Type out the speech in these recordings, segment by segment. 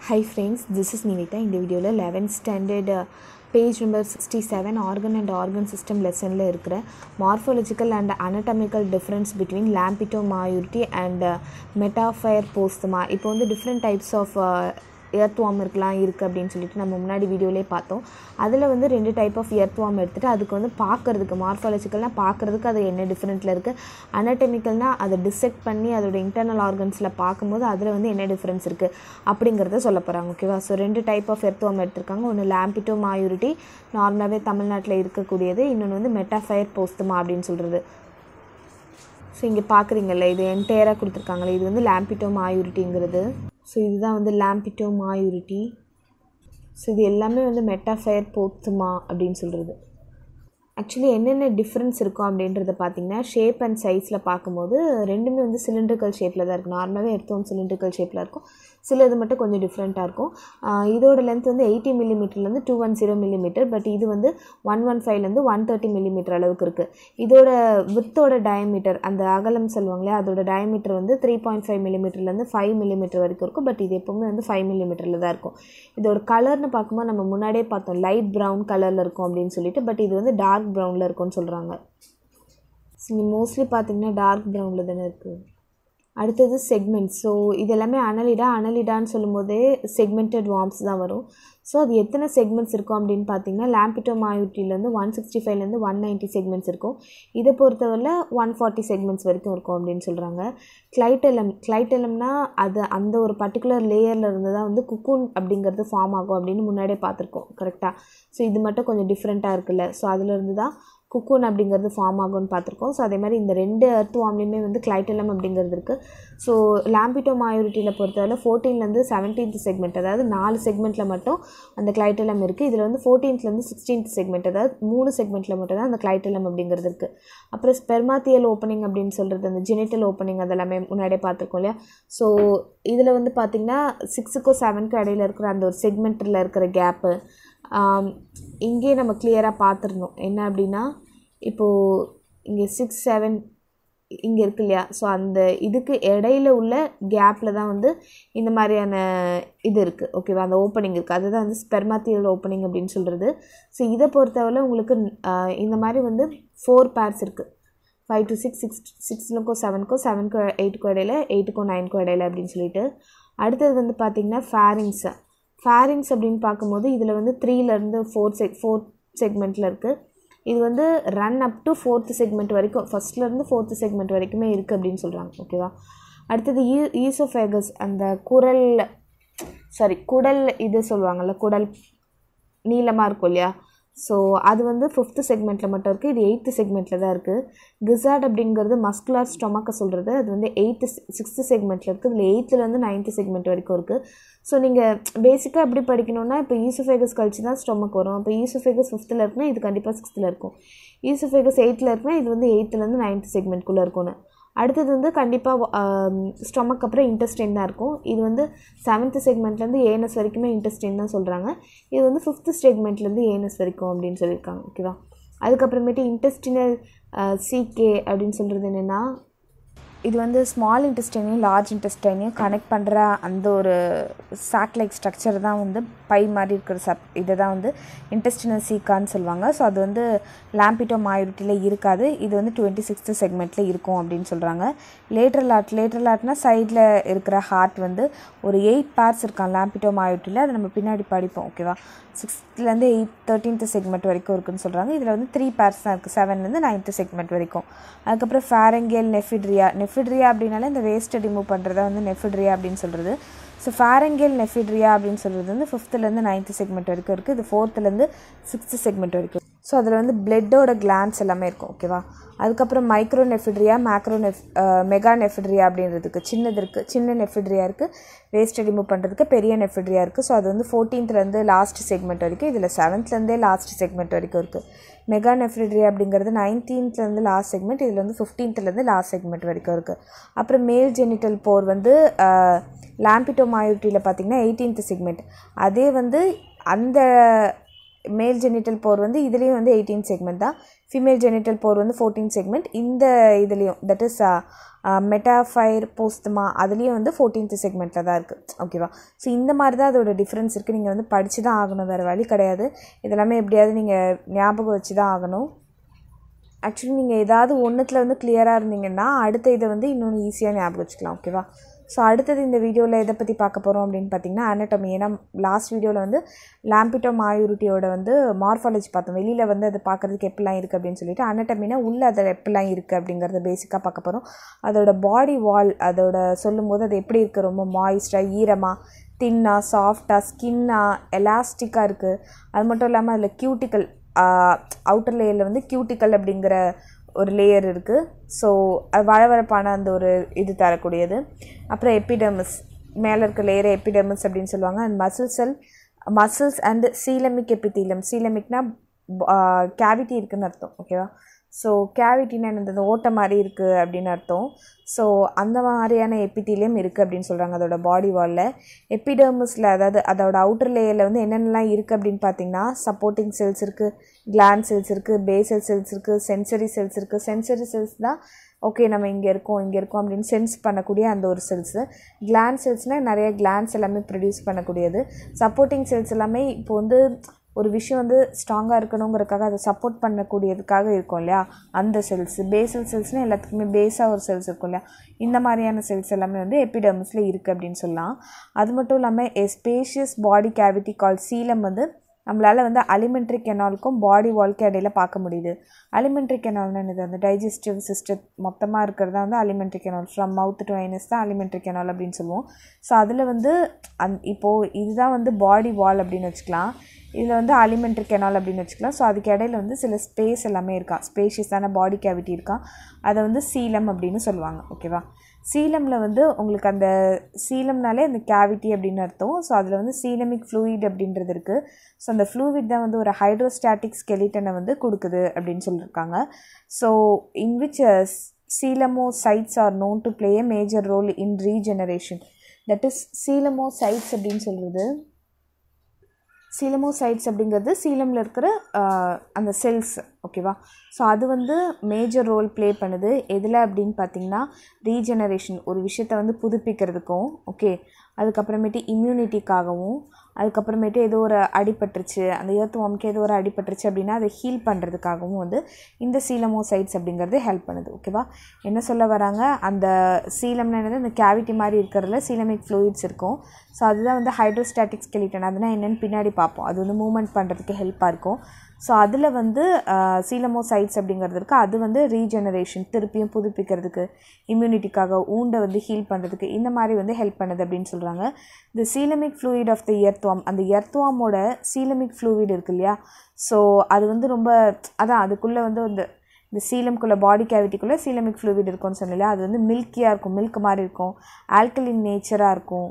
high friends this is Nivitha இந்த வீடியோவில் eleventh standard page number sixty seven organ and organ system லெசனில் இருக்கிற morphological and anatomical difference between Lampito mauritii and Metaphire posthuma இப்போ வந்து different types of earthworm இருக்கலாம் இருக்குது அப்படின்னு சொல்லிட்டு நம்ம முன்னாடி வீடியோலேயே பார்த்தோம் அதில் வந்து ரெண்டு டைப் ஆஃப் எர்த்வாம் எடுத்துகிட்டு அதுக்கு வந்து பார்க்குறதுக்கு மார்ஃபாலஜிக்கல்னால் பார்க்குறதுக்கு அது என்ன டிஃப்ரெண்ட்டில் இருக்குது அனட்டமிக்கல்னால் அதை டிசெக்ட் பண்ணி அதோட இன்டர்னல் ஆர்கன்ஸில் பார்க்கும்போது அதில் வந்து என்ன டிஃப்ரென்ஸ் இருக்குது அப்படிங்கிறத சொல்ல போகிறாங்க ஓகேவா ஸோ ரெண்டு டைப் ஆஃப் எர்த்வாம் எடுத்திருக்காங்க ஒன்று லாம்பிட்டோ மாயூரிட்டி நார்மலாகவே தமிழ்நாட்டில் இருக்கக்கூடியது இன்னொன்று வந்து மெட்டாஃபயர் போஸ்துமா அப்படின்னு சொல்கிறது ஸோ இங்கே பார்க்குறீங்கல்ல இது என்டையராக கொடுத்துருக்காங்களே இது வந்து லாம்பிட்டோ மாயூரிட்டிங்கிறது ஸோ இதுதான் வந்து லாம்பிட்டோ மாயூரிட்டி ஸோ இது எல்லாமே வந்து மெட்டாஃபயர் போத்துமா அப்படின்னு சொல்கிறது ஆக்சுவலி என்னென்ன டிஃப்ரென்ஸ் இருக்கும் அப்படின்றத பார்த்தீங்கன்னா ஷேப் அண்ட் சைஸில் பார்க்கும்போது ரெண்டுமே வந்து சிலிண்ட்ரிக்கல் ஷேப்பில் தான் இருக்கும் நார்மலாகவே எடுத்தோம் சிலிண்ட்ரிக்கல் ஷேப்பில் இருக்கும் சில இது மட்டும் கொஞ்சம் டிஃப்ரெண்ட்டாக இருக்கும் ஆஹ் இதோட லென்த் வந்து எயிட்டி மில்லிமீட்டர்லேருந்து two one zero millimetre but இது வந்து ஒன் ஒன் ஃபைவ்லேருந்து ஒன் தேர்ட்டி மில்லிமீட்டர் அளவுக்கு இருக்குது இதோட வித்தோட டயமீட்டர் அந்த அகலம் சொல்லுவாங்களே அதோட டயமீட்டர் வந்து த்ரீ பாயிண்ட் ஃபைவ் மில்லிமீட்டர்லேருந்து ஃபைவ் மில்லிமீட்டர் வரைக்கும் இருக்கும் பட் இது எப்போவுமே வந்து ஃபைவ் மில்லிமீட்டரில் தான் இருக்கும் இதோட கலர்னு பார்க்கும்போது நம்ம முன்னாடியே பார்த்தோம் லைட் ப்ரௌன் கலரில் இருக்கும் அப்படின்னு சொல்லிட்டு பட் இது வந்து டார்க் ப்ரௌனில் இருக்கும்னு சொல்கிறாங்க நீங்கள் மோஸ்ட்லி பார்த்தீங்கன்னா டார்க் ப்ரௌனில் தானே இருக்குது அடுத்தது செக்மெண்ட்ஸ் ஸோ இது எல்லாமே அனலிடா அனலிடான்னு சொல்லும்போதே செக்மெண்டட் வார்ம்ஸ் தான் வரும் ஸோ அது எத்தனை செக்மெண்ட்ஸ் இருக்கும் அப்படின்னு பார்த்தீங்கன்னா லாம்பிட்டோ மாயூட்டிலேருந்து ஒன் சிக்ஸ்டி ஃபைவ்லேருந்து ஒன் நைன்ட்டி செக்மெண்ட்ஸ் இருக்கும் இதை பொறுத்தவரை ஒன் ஃபார்ட்டி செக்மெண்ட்ஸ் வரைக்கும் இருக்கும் அப்படின்னு சொல்கிறாங்க கிளைட்டெலம் கிளைட்டெலம்னா அது அந்த ஒரு பர்டிகுலர் லேயரில் இருந்து தான் வந்து குக்கூன் அப்படிங்கிறது ஃபார்ம் ஆகும் அப்படின்னு முன்னாடியே பார்த்துருக்கோம் கரெக்டாக ஸோ இது மட்டும் கொஞ்சம் டிஃப்ரெண்ட்டாக இருக்குல்ல ஸோ அதுலேருந்து தான் குக்கூன் அப்படிங்கிறது ஃபார்ம் ஆகும்னு பார்த்துருக்கோம் ஸோ அதே மாதிரி இந்த ரெண்டு எர்த் வார்ம்லேயுமே வந்து கிளைட்டலம் அப்படிங்கிறது இருக்குது ஸோ லாம்பிட்டோ மாயூரிட்டியில் பொறுத்தவரை ஃபோர்டீன்லேருந்து செவன்டீன்த் செக்மெண்ட் அதாவது நாலு செக்மெண்ட்டில் மட்டும் அந்த கிளைட்டலம் இருக்குது இதில் வந்து ஃபோர்டீன்த்லேருந்து சிக்ஸ்டீன்த் செக்மெண்ட் அதாவது மூணு செக்மெண்ட்டில் மட்டும் தான் அந்த கிளைட்டலம் அப்படிங்கிறது இருக்குது அப்புறம் ஸ்பெர்மாத்தியல் ஓப்பனிங் அப்படின்னு சொல்கிறது அந்த ஜெனிட்டல் ஓப்பனிங் அதெல்லாமே முன்னாடியே பார்த்துருக்கோம் இல்லையா ஸோ இதில் வந்து பார்த்திங்கன்னா சிக்ஸுக்கும் செவனுக்கும் இடையில இருக்கிற அந்த ஒரு செக்மெண்ட்டில் இருக்கிற கேப்பு இங்கேயே நம்ம கிளியராக பார்த்துருந்தோம் என்ன அப்படின்னா இப்போது இங்கே சிக்ஸ் செவன் இங்கே இருக்கு இல்லையா ஸோ அந்த இதுக்கு இடையில உள்ள கேப்பில் தான் வந்து இந்த மாதிரியான இது இருக்குது ஓகேவா அந்த ஓப்பனிங் இருக்குது அதுதான் வந்து ஸ்பெர்மாத்தியல் ஓப்பனிங் அப்படின்னு சொல்கிறது ஸோ இதை பொறுத்தவரை உங்களுக்கு ஆஹ், இந்த மாதிரி வந்து ஃபோர் பேர்ஸ் இருக்குது ஃபைவ் டு சிக்ஸ் சிக்ஸ் சிக்ஸ்லுக்கும் செவனுக்கும் செவனுக்கும் எயிட்டுக்கும் இடையில எயிட்டுக்கும் நைனுக்கும் இடையில அப்படின்னு சொல்லிட்டு அடுத்தது வந்து பார்த்திங்கன்னா ஃபேரிங்ஸு ஃபேரிங்ஸ் அப்படின்னு பார்க்கும்போது இதில் வந்து த்ரீலேருந்து ஃபோர் செக் ஃபோர்த் செக்மெண்ட்டில் இருக்குது இது வந்து run up to fourth segment வரைக்கும் ஃபஸ்ட்லேருந்து ஃபோர்த்து செக்மெண்ட் வரைக்குமே இருக்குது அப்படின்னு சொல்கிறாங்க ஓகேவா அடுத்தது ஈ ஈசோஃபேகஸ் அந்த குரல் சாரி குடல் இது சொல்லுவாங்கள்ல குடல் நீளமாக இருக்கும் இல்லையா ஸோ அது வந்து ஃபிஃப்த்து செக்மெண்ட்டில் மட்டும் இருக்குது இது எயித்து செக்மெண்ட்டில் தான் இருக்குது கிசாட் அப்படிங்கிறது மஸ்குலர் ஸ்டொமக்கை சொல்கிறது அது வந்து எயித்து சிக்ஸ்த்து செக்மெண்ட்டில் இருக்குது இதில் எயித்துலேருந்து நைன்த்து செக்மெண்ட் வரைக்கும் இருக்குது ஸோ நீங்கள் பேசிக்காக எப்படி படிக்கணும்னா இப்போ ஈசோஃபேகஸ் கழிச்சு தான் ஸ்டொமக் வரும் இப்போ ஈசோஃபேகஸ் ஃபிஃப்த்தில் இருக்குன்னா இது கண்டிப்பாக சிக்ஸ்த்தில் இருக்கும் ஈசோஃபேகஸ் எயித்தில் இருக்குன்னா இது வந்து எயித்துலேருந்து நைன்த்து செக்மெண்ட்குள்ளே இருக்கும்னு அடுத்தது வந்து கண்டிப்பாக ஸ்டொமக் அப்புறம் இன்டெஸ்டைன் தான் இருக்கும் இது வந்து செவன்த்து செக்மெண்ட்லேருந்து ஏஎன்எஸ் வரைக்குமே இன்டெஸ்டைன் தான் சொல்கிறாங்க இது வந்து ஃபிஃப்த்து செக்மெண்ட்லேருந்து ஏஎன்எஸ் வரைக்கும் அப்படின்னு சொல்லியிருக்காங்க ஓகேவா அதுக்கப்புறமேட்டு இன்டெஸ்டினல் சிகே அப்படின்னு சொல்கிறது என்னென்னா இது வந்து ஸ்மால் இன்டெஸ்டைனையும் லார்ஜ் இன்டெஸ்டைனையும் கனெக்ட் பண்ணுற அந்த ஒரு சேட்டலைட் ஸ்ட்ரக்சர் தான் வந்து பை மாதிரி இருக்கிற சப் இதை தான் வந்து இன்டெஸ்டினல் சீக்கான்னு சொல்லுவாங்க ஸோ அது வந்து லாம்பிட்டோ மாயூரிட்டியில் இருக்காது இது வந்து டுவெண்ட்டி சிக்ஸ்த்து செக்மெண்ட்டில் இருக்கும் அப்படின்னு சொல்கிறாங்க லேட்ரல் ஆர்ட் லேட்ரல் ஆர்ட்னா சைடில் இருக்கிற ஹார்ட் வந்து ஒரு எயிட் பேர்ஸ் இருக்கான் லாம்பிட்டோ மாயூரிட்டியில் அதை நம்ம பின்னாடி படிப்போம் ஓகேவா சிக்ஸ்த்லேருந்து எயிட் தேர்ட்டீன்த் செக்மெண்ட் வரைக்கும் இருக்குன்னு சொல்கிறாங்க இதில் வந்து த்ரீ பேர்ஸ் தான் இருக்குது செவன்லேருந்து நைன்த்து செக்மெண்ட் வரைக்கும் அதுக்கப்புறம் ஃபேரங்கியல் நெஃபிட்ரியா நெஃபிட்ரியா அப்படின்னாலே இந்த வேஸ்ட்டை ரிமூவ் பண்ணுறதா வந்து நெஃபிட்ரியா அப்படின்னு சொல்கிறது ஸோ ஃபேரங்கியல் நெஃபிட்ரியா அப்படின்னு சொல்கிறது வந்து ஃபிஃப்த்துலேருந்து நைன்த்து செக்மெண்ட் வரைக்கும் இருக்குது இது ஃபோர்த்துலேருந்து சிக்ஸ்த்து செக்மெண்ட் வரைக்கும் ஸோ அதில் வந்து பிளட்டோட கிளான்ஸ் எல்லாமே இருக்கும் ஓகேவா அதுக்கப்புறம் micro nephridia macro neph mega nephridia அப்படின்றதுக்கு சின்னது இருக்குது சின்ன நெஃபிட்ரியா இருக்குது வேஸ்ட்டை ரிமூவ் பண்ணுறதுக்கு பெரிய நெஃபிட்ரியா இருக்குது ஸோ அது வந்து ஃபோர்டீன்த்லேருந்து லாஸ்ட் செக்மெண்ட் வரைக்கும் இதில் செவன்த்லேருந்தே லாஸ்ட் செக்மெண்ட் வரைக்கும் இருக்குது மெகா நெஃப்ரிட்ரியா அப்படிங்கிறது நைன்டீன்த்லேருந்து லாஸ்ட் செக்மெண்ட் இதில் வந்து ஃபிஃப்டீன்த்லேருந்து லாஸ்ட் செக்மெண்ட் வரைக்கும் இருக்குது அப்புறம் மேல் ஜெனிட்டல் போர் வந்து லாம்பிட்டோமாயூட்டியில் பார்த்தீங்கன்னா எயிட்டீன்த் செக்மெண்ட் அதே வந்து அந்த மேல் ஜெனிட்டல் போர் வந்து இதுலேயும் வந்து எயிட்டீன் செக்மெண்ட் தான் ஃபீமேல் ஜெனிட்டல் போர் வந்து ஃபோர்டீன் செக்மெண்ட் இந்த இதுலேயும் தட் இஸ் மெட்டாஃபைர் போஸ்துமா அதுலேயும் வந்து ஃபோர்டீன்த் செக்மெண்ட்டில் தான் இருக்குது ஓகேவா ஸோ இந்த மாதிரி தான் அதோட டிஃப்ரென்ஸ் இருக்குது நீங்கள் வந்து படித்து தான் ஆகணும் வேறு வழி கிடையாது இதெல்லாமே எப்படியாவது நீங்கள் ஞாபகம் வச்சு தான் ஆகணும் ஆக்சுவலி நீங்கள் ஏதாவது ஒன்றுத்தில் வந்து கிளியராக இருந்தீங்கன்னா அடுத்த இதை வந்து இன்னொன்று ஈஸியாக ஞாபகம் வச்சுக்கலாம் ஓகேவா ஸோ அடுத்தது இந்த வீடியோவில் எதை பற்றி பார்க்க போகிறோம் அப்படின்னு பார்த்தீங்கன்னா anatomy ஏன்னா லாஸ்ட் வீடியோவில் வந்து லாம்பிட்டோ மாயூரிட்டியோட வந்து மார்ஃபாலஜி பார்த்தோம் வெளியில் வந்து அது பார்க்குறதுக்கு எப்படிலாம் இருக்குது அப்படின்னு சொல்லிட்டு anatomy-னா உள்ளே அதில் எப்படிலாம் இருக்குது அப்படிங்கிறத பேசிக்காக பார்க்க போகிறோம் அதோட பாடி வால் அதோட சொல்லும்போது அது எப்படி இருக்குது ரொம்ப மாய்ஸ்டாக ஈரமாக தின்னா சாஃப்டாக ஸ்கின்னாக எலாஸ்டிக்காக இருக்குது அது மட்டும் இல்லாமல் அதில் கியூட்டிக்கல் அவுட்டர் லேயரில் வந்து கியூட்டிக்கல் அப்படிங்கிற ஒரு லேயர் இருக்குது ஸோ அது வழவழப்பான அந்த ஒரு இது தரக்கூடியது அப்புறம் எபிடர்மிஸ் மேலே இருக்க லேயர் எபிடர்மிஸ் அப்படின்னு சொல்லுவாங்க and muscle cell muscles and coelomic epithelium சீலமிக்னா கேவிட்டி இருக்குன்னு அர்த்தம் ஓகேவா ஸோ கேவிட்டினா இந்த ஓட்டை மாதிரி இருக்குது அப்படின்னு அர்த்தம் ஸோ அந்த மாதிரியான எபித்தீலியம் இருக்குது அப்படின்னு சொல்கிறாங்க அதோட பாடி வாலில் எபிடர்மிஸில் அதாவது அதோட அவுட்டர் லேயரில் வந்து என்னென்னலாம் இருக்குது அப்படின்னு பார்த்தீங்கன்னா சப்போர்ட்டிங் செல்ஸ் இருக்குது கிளாண்ட் செல்ஸ் இருக்குது பேசல் செல்ஸ் இருக்குது சென்சரி செல்ஸ் இருக்குது சென்சரி செல்ஸ் தான் ஓகே நம்ம இங்கே இருக்கோம் இங்கே இருக்கோம் அப்படின்னு சென்ஸ் பண்ணக்கூடிய அந்த ஒரு செல்ஸு கிளாண்ட் செல்ஸ்னால் நிறைய கிளாண்ட்ஸ் எல்லாமே ப்ரொடியூஸ் பண்ணக்கூடியது சப்போர்ட்டிங் செல்ஸ் எல்லாமே இப்போ வந்து ஒரு விஷயம் வந்து ஸ்ட்ராங்காக இருக்கணுங்கிறதுக்காக அதை சப்போர்ட் பண்ணக்கூடியதுக்காக இருக்கும் இல்லையா அந்த செல்ஸ் பேசல் செல்ஸ்னால் எல்லாத்துக்குமே பேஸாக ஒரு செல்ஸ் இருக்கும் இல்லையா இந்த மாதிரியான செல்ஸ் எல்லாமே வந்து எபிடர்மிஸில் இருக்குது அப்படின்னு சொல்லலாம் அது மட்டும் இல்லாமல் எ ஸ்பேஷியஸ் பாடி கேவிட்டி கால் சீலம் வந்து நம்மளால் வந்து அலிமெண்ட்ரி கெனாலுக்கும் பாடி வால்க்கு இடையில பார்க்க முடியுது அலிமெண்ட்ரி கெனால்னு என்னது அந்த டைஜஸ்டிவ் சிஸ்டம் மொத்தமாக இருக்கிறது வந்து alimentary canal from mouth to anus தான் அலிமெண்ட்ரி கெனால் அப்படின்னு சொல்லுவோம் ஸோ அதில் வந்து அந் இப்போது இதுதான் வந்து பாடி வால் அப்படின்னு வச்சுக்கலாம் இதில் வந்து அலிமெண்ட்ரி கெனால் அப்படின்னு வச்சுக்கலாம் ஸோ அதுக்கு இடையில வந்து சில ஸ்பேஸ் எல்லாமே இருக்கா ஸ்பேஷியஸான பாடி கேவிட்டி இருக்கா அதை வந்து சீலம் அப்படின்னு சொல்லுவாங்க ஓகேவா சீலமில் வந்து உங்களுக்கு அந்த சீலம்னாலே அந்த கேவிட்டி அப்படின்னு அர்த்தம் ஸோ அதில் வந்து சீலமிக் ஃப்ளூயிட் அப்படின்றது இருக்குது ஸோ அந்த ஃப்ளூயிட் தான் வந்து ஒரு ஹைட்ரோஸ்டாட்டிக் ஸ்கெலிட்டனை வந்து கொடுக்குது அப்படின்னு சொல்லியிருக்காங்க so in which coelomocytes are known to play a major role in regeneration that is coelomocytes அப்படின்னு சொல்கிறது சீலமோசைட்ஸ் அப்படிங்கிறது சீலமில் இருக்கிற ஆஹ், அந்த செல்ஸ் ஓகேவா ஸோ அது வந்து மேஜர் ரோல் ப்ளே பண்ணுது எதில் அப்படின்னு பார்த்தீங்கன்னா ரீஜெனரேஷன் ஒரு விஷயத்தை வந்து புதுப்பிக்கிறதுக்கும் ஓகே அதுக்கப்புறமேட்டு இம்யூனிட்டிக்காகவும் அதுக்கப்புறமேட்டு ஏதோ ஒரு அடிபட்டுருச்சு அந்த ஏர்த்துவாமுக்கு ஏதோ ஒரு அடிபட்டுருச்சு அப்படின்னா அதை ஹீல் பண்ணுறதுக்காகவும் வந்து இந்த சீலமோசைட்ஸ் அப்படிங்கிறது ஹெல்ப் பண்ணுது ஓகேவா என்ன சொல்ல வராங்க அந்த சீலம்னா என்னது அந்த கேவிட்டி மாதிரி இருக்கிறதுல சீலமிக் ஃப்ளூயிட்ஸ் இருக்கும் ஸோ அதுதான் வந்து ஹைட்ரோஸ்டாட்டிக் ஸ்கெலிட்டன் அதுனா என்னென்னு பின்னாடி பார்ப்போம் அது வந்து மூவ்மெண்ட் பண்ணுறதுக்கு ஹெல்ப்பாக இருக்கும் ஸோ அதில் வந்து சீலமோசைட்ஸ் அப்படிங்கிறது இருக்குது அது வந்து ரீஜெனரேஷன் திருப்பியும் புதுப்பிக்கிறதுக்கு இம்யூனிட்டிக்காக ஊண்டை வந்து ஹீல் பண்ணுறதுக்கு இந்த மாதிரி வந்து ஹெல்ப் பண்ணுது அப்படின்னு சொல்கிறாங்க இந்த coelomic fluid of the earthworm அந்த எர்த்வாமோட சீலமிக் ஃப்ளூயிட் இருக்கு இல்லையா ஸோ அது வந்து ரொம்ப அதான் அதுக்குள்ளே வந்து இந்த இந்த சீலம்குள்ளே பாடி கேவிட்டிக்குள்ளே சீலமிக் ஃப்ளூயிட் இருக்கும்னு சொன்னல அது வந்து மில்கியாக இருக்கும் மில்க் மாதிரி இருக்கும் ஆல்கலின் நேச்சராக இருக்கும்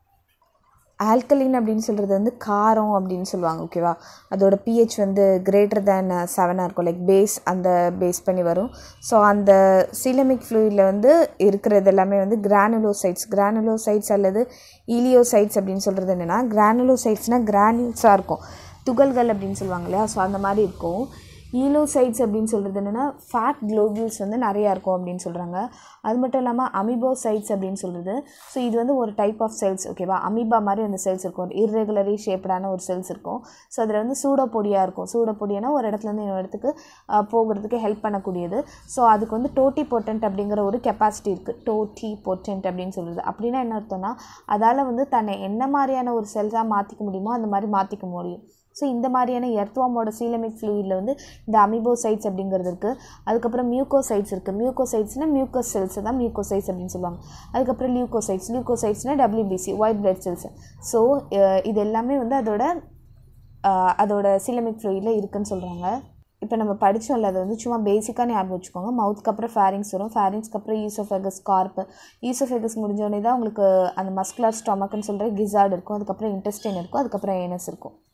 ஆல்கலின் அப்படின்னு சொல்கிறது வந்து காரம் அப்படின்னு சொல்லுவாங்க ஓகேவா அதோட பிஹெச் வந்து கிரேட்டர் தேன் செவனாக இருக்கும் லைக் பேஸ் அந்த பேஸ் பண்ணி வரும் ஸோ அந்த சீலமிக் ஃப்ளூயிடில் வந்து இருக்கிறது எல்லாமே வந்து கிரானுலோசைட்ஸ் கிரானுலோசைட்ஸ் அல்லது ஈலியோசைட்ஸ் அப்படின்னு சொல்கிறது என்னென்னா கிரானுலோசைட்ஸ்னால் கிரானியூல்ஸாக இருக்கும் துகள்கள் அப்படின்னு சொல்லுவாங்க இல்லையா ஸோ அந்த மாதிரி இருக்கும் ஈலோசைட்ஸ் அப்படின்னு சொல்கிறது என்னென்னா ஃபேட் குளோபியூல்ஸ் வந்து நிறையா இருக்கும் அப்படின்னு சொல்கிறாங்க அது மட்டும் இல்லாமல் அமிபோசைட்ஸ் அப்படின்னு சொல்கிறது ஸோ இது வந்து ஒரு டைப் ஆஃப் செல்ஸ் ஓகேவா அமீபா மாதிரி அந்த செல்ஸ் இருக்கும் இர்ரெகுலரி ஷேப்டான ஒரு செல்ஸ் இருக்கும் ஸோ அதில் வந்து சூடப்பொடியாக இருக்கும் சூடப்பொடியானா ஒரு இடத்துலேருந்து இன்னொரு இடத்துக்கு அஹ், போகிறதுக்கு ஹெல்ப் பண்ணக்கூடியது ஸோ அதுக்கு வந்து டோட்டி பொட்டன்ட் அப்படிங்கிற ஒரு கெப்பாசிட்டி இருக்குது டோட்டி பொட்டன்ட் அப்படின்னு சொல்கிறது அப்படின்னா என்ன அர்த்தம்னா அதால் வந்து தன்னை என்ன மாதிரியான ஒரு செல்ஸாக மாற்றிக்க முடியுமோ அந்த மாதிரி மாற்றிக்க முடியும் ஸோ இந்த மாதிரியான எர்த்வாமோட சீலமிக் ஃப்ளூயிடில் வந்து இந்த அமிபோசைட்ஸ் அப்படிங்கிறது இருக்குது அதுக்கப்புறம் மியூகோசைட்ஸ் இருக்குது மியூகோசைட்ஸ்னால் மியூக்கஸ் செல்ஸ் தான் மியூகோசைட்ஸ் அப்படின்னு சொல்லுவாங்க அதுக்கப்புறம் லியூகோசைட்ஸ் லியூகோசைட்ஸ்னால் WBC white blood cells so இது எல்லாமே வந்து அதோட அஹ், அதோட சீலமிக் ஃப்ளூயிடில் இருக்குன்னு சொல்கிறாங்க இப்போ நம்ம படித்தோம்ல அது வந்து சும்மா பேசிக்காக ஞாபகம் வச்சுக்கோங்க மவுத்துக்கு அப்புறம் ஃபேரிங்ஸ் வரும் ஃபேரிங்ஸ்க்கு அப்புறம் ஈசோஃபெகஸ் கார்ப்பு ஈசோஃபெகஸ் முடிஞ்சோடனே தான் உங்களுக்கு அந்த மஸ்குலர் ஸ்டொமக்குன்னு சொல்கிற கிசார்டு இருக்கும் அதுக்கப்புறம் இன்டெஸ்டைன் இருக்கும் அதுக்கப்புறம் ஏனஸ் இருக்கும்